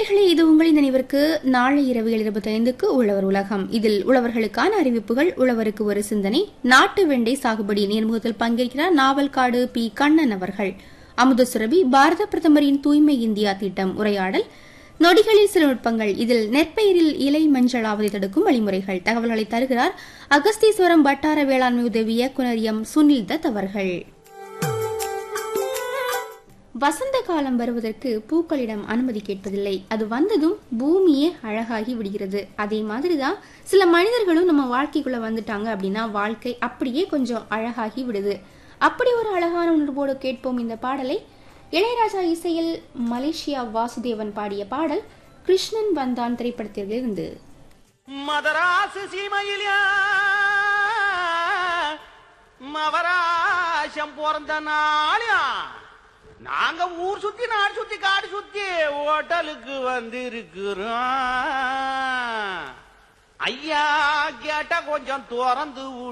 நேர்களே இது உங்களின் நினைவிற்கு நாளை இரவு எழுபத்தைந்துக்கு உழவர் உலகம் இதில் உழவர்களுக்கான அறிவிப்புகள் உழவருக்கு ஒரு சிந்தனை நாட்டு வெண்டை சாகுபடி நேர்முகத்தில் பங்கேற்கிறார் நாவல்காடு பி கண்ணன் அவர்கள் அமுத சுரபி பாரத பிரதமரின் தூய்மை இந்தியா திட்டம் உரையாடல் நொடிகளில் சில நுட்பங்கள் இதில் நெற்பயிரில் இலை மஞ்சளாவதை தடுக்கும் வழிமுறைகள் தகவல்களை தருகிறார் அகஸ்தீஸ்வரம் வட்டார வேளாண்மை உதவி இயக்குநர் எம் சுனில் தத் அவர்கள் வசந்த காலம் வருவதற்கு பூக்களிடம் அனுமதி கேட்பதில்லை அது வந்ததும் பூமியே அழகாகி விடுகிறது அதே மாதிரிதான் சில மனிதர்களும் நம்ம வாழ்க்கைக்குள்ள வந்துட்டாங்க அப்படின்னா வாழ்க்கை அப்படியே கொஞ்சம் அழகாகி விடுது அப்படி ஒரு அழகான உணர்வோடு கேட்போம் இந்த பாடலை இளையராஜா இசையில் மலேசியா வாசுதேவன் பாடிய பாடல் கிருஷ்ணன் வந்தான் திரைப்படத்திலிருந்து மதராசு சீமையிலா மவராசம் பிறந்த நாளியா நாங்க ஊர் சுத்தி நாடு சுத்தி காடு சுத்தி ஹோட்டலுக்கு வந்திருக்கிறோம் ஐயா கேட்ட கொஞ்சம் திறந்து